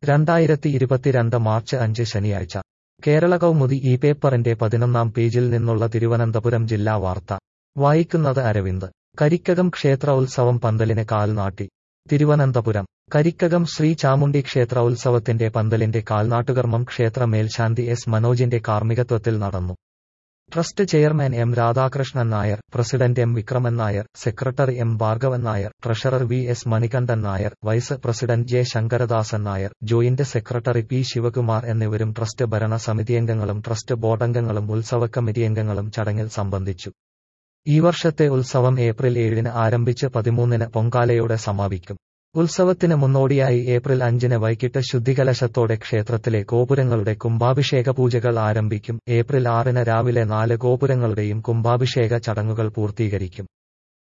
രണ്ടായിരത്തി ഇരുപത്തിരണ്ട് മാർച്ച് അഞ്ച് ശനിയാഴ്ച കേരള കൗമുദി ഈ പേപ്പറിന്റെ പതിനൊന്നാം പേജിൽ നിന്നുള്ള തിരുവനന്തപുരം ജില്ലാ വാർത്ത വായിക്കുന്നത് അരവിന്ദ് കരിക്കകം ക്ഷേത്ര ഉത്സവം പന്തലിന് കാൽനാട്ടി തിരുവനന്തപുരം കരിക്കകം ശ്രീ ചാമുണ്ഡി ക്ഷേത്ര ഉത്സവത്തിന്റെ പന്തലിന്റെ കാൽനാട്ടുകർമ്മം ക്ഷേത്ര മേൽശാന്തി എസ് മനോജിന്റെ കാർമ്മികത്വത്തിൽ നടന്നു trust chairman M Radhakrishnan Nair president M Vikraman Nair secretary M Bhargavan Nair treasurer V S Manikandan Nair vice president J Sankaradasan Nair joint secretary P Sivakumar എന്നിവരും ട്രസ്റ്റ് ഭരണ സമിതിയംഗങ്ങളും ട്രസ്റ്റ് ബോർഡംഗങ്ങളും ഉത്സവ കമ്മിറ്റിയംഗങ്ങളും ചടങ്ങിൽ സംബന്ധിച്ചു ഈ വർഷത്തെ ഉത്സവം ഏപ്രിൽ ഏഴിന് ആരംഭിച്ച് പതിമൂന്നിന് പൊങ്കാലയോടെ സമാപിക്കും ഉത്സവത്തിന് മുന്നോടിയായി ഏപ്രിൽ അഞ്ചിന് വൈകിട്ട് ശുദ്ധികലശത്തോടെ ക്ഷേത്രത്തിലെ ഗോപുരങ്ങളുടെ കുംഭാഭിഷേക പൂജകൾ ആരംഭിക്കും ഏപ്രിൽ ആറിന് രാവിലെ നാല് ഗോപുരങ്ങളുടെയും കുംഭാഭിഷേക ചടങ്ങുകൾ പൂർത്തീകരിക്കും